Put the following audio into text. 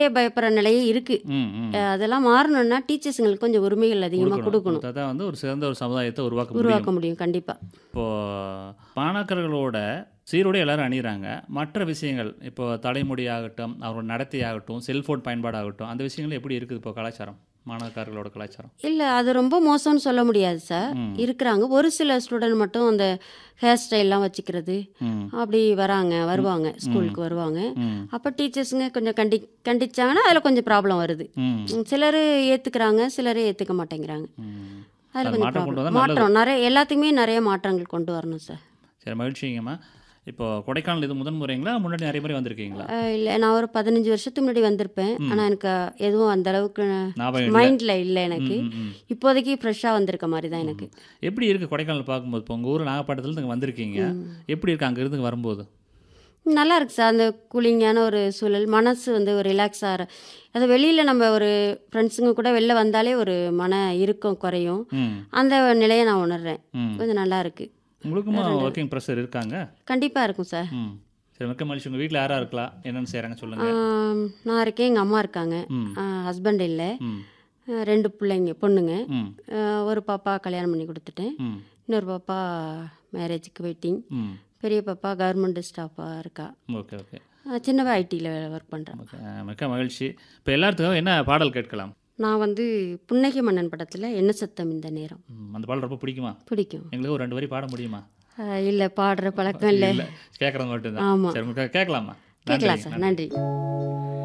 பயப்படுற நிலையே இருக்கு ம் ம் அஹ் அதெல்லாம் மாறணும்னா டீச்சர்ஸுங்களுக்கு கொஞ்சம் உரிமைகள் அதிகமாக கொடுக்கணும் அதான் வந்து ஒரு சிறந்த ஒரு சமுதாயத்தை உருவாக்க முடியும் உருவாக்க முடியும் கண்டிப்பா இப்போ மாணாக்கர்களோட சீரோட எல்லாரும் அணிகிறாங்க மற்ற விஷயங்கள் இப்போ தலைமுடி ஆகட்டும் அவரோட நடத்தை ஆகட்டும் செல்போன் பயன்பாடு ஆகட்டும் அந்த விஷயங்கள் எப்படி இருக்குது இப்போ கலாச்சாரம் மாணாக்கர்களோட கலாச்சாரம் இல்ல அது ரொம்ப மோசம்னு சொல்ல முடியாது சார் ம். இருக்கிறாங்க ஒரு சில ஸ்டூடெண்ட் மட்டும் அந்த ஹேர் ஸ்டைல்லாம் வச்சுக்கிறது ம் அப்படி வராங்க வருவாங்க ஸ்கூலுக்கு வருவாங்க ம் அப்போ டீச்சர்ஸுங்க கொஞ்சம் கண்டி கண்டிச்சாங்கன்னா அதில் கொஞ்சம் ப்ராப்ளம் வருது ம் சிலர் ஏற்றுக்கிறாங்க சிலர் ஏற்றுக்க மாட்டேங்கிறாங்க ம் அதில் அது கொஞ்சம் மாற்றம் கொண்டு problem. வந்தா நல்லது. மாற்றம் நிறைய எல்லாத்துக்குமே நிறைய மாற்றங்கள் கொண்டு வரணும் சார் சரி மகிழ்ச்சிங்கம்மா இப்போ கொடைக்கானல் இது முதன் முறைங்களா முன்னாடி நிறைய முறை வந்திருக்கீங்களா இல்லை நான் ஒரு பதினஞ்சு வருஷத்துக்கு முன்னாடி வந்திருப்பேன் ஆனால் எனக்கு எதுவும் அந்த அளவுக்கு ஞாபகம் இல்லை. மைண்டில் இல்லை எனக்கு ம், ம், ம். இப்போதைக்கு ஃப்ரெஷ்ஷாக வந்திருக்க மாதிரி தான் எனக்கு எப்படி இருக்குது கொடைக்கானல் பார்க்கும்போது இப்போ உங்கள் ஊர் நாகப்பட்டினத்துலேருந்து இங்கே வந்திருக்கீங்க எப்படி இருக்குது அங்கேருந்து வரும்போது நல்லா இருக்கு சார் அந்த கூலிங்கான ஒரு சூழல் மனசு வந்து ஒரு ரிலாக்ஸ் ஆகிற அது வெளியில் நம்ம ஒரு ஃப்ரெண்ட்ஸுங்க கூட வெளில வந்தாலே ஒரு மன இறுக்கம் குறையும் ம் அந்த நிலையை நான் உணர்றேன் ம் கொஞ்சம் நல்லா இருக்கு உங்களுக்குமா ஒர்க்கிங் ப்ரெஷர் இருக்காங்க கண்டிப்பாக இருக்கும் சார் ம் சரி மிக்க மகிழ்ச்சி உங்கள் வீட்டில் யாராக இருக்கலாம் என்னென்னு செய்கிறாங்க சொல்லுங்கள் ஆம், நான் இருக்கேன் எங்கள் அம்மா இருக்காங்க ம் ஹஸ்பண்ட் இல்லை ம் ரெண்டு பிள்ளைங்க பொண்ணுங்க ம் ஆ, ஒரு பாப்பா கல்யாணம் பண்ணி கொடுத்துட்டேன் ம் இன்னொரு பாப்பா மேரேஜுக்கு வெயிட்டிங் ம் பெரிய பாப்பா கவர்மெண்ட் ஸ்டாஃபாக இருக்கா ஓகே ஓகே ஆ, சின்னவ ஐடியில் ஒர்க் பண்ணுறேன் ஓகே அஹ் மிக்க மகிழ்ச்சி இப்போ எல்லாத்துக்கும் என்ன பாடல் கேட்கலாம் நான் வந்து புன்னகை மன்னன் படத்தில் என்ன சத்தம் இந்த நேரம் ம், அந்த பாடல் ரொம்ப பிடிக்குமா பிடிக்கும் எங்களுக்கு ஒரு ரெண்டு வரி பாட முடியுமா இல்லை பாடுற பழக்கம் இல்லை இல்லை கேட்குறவங்க மட்டும்தான் ஆமா. சரி உங்களுக்கு கேட்கலாமா கேட்கலாம் நன்றி, சார் நன்றி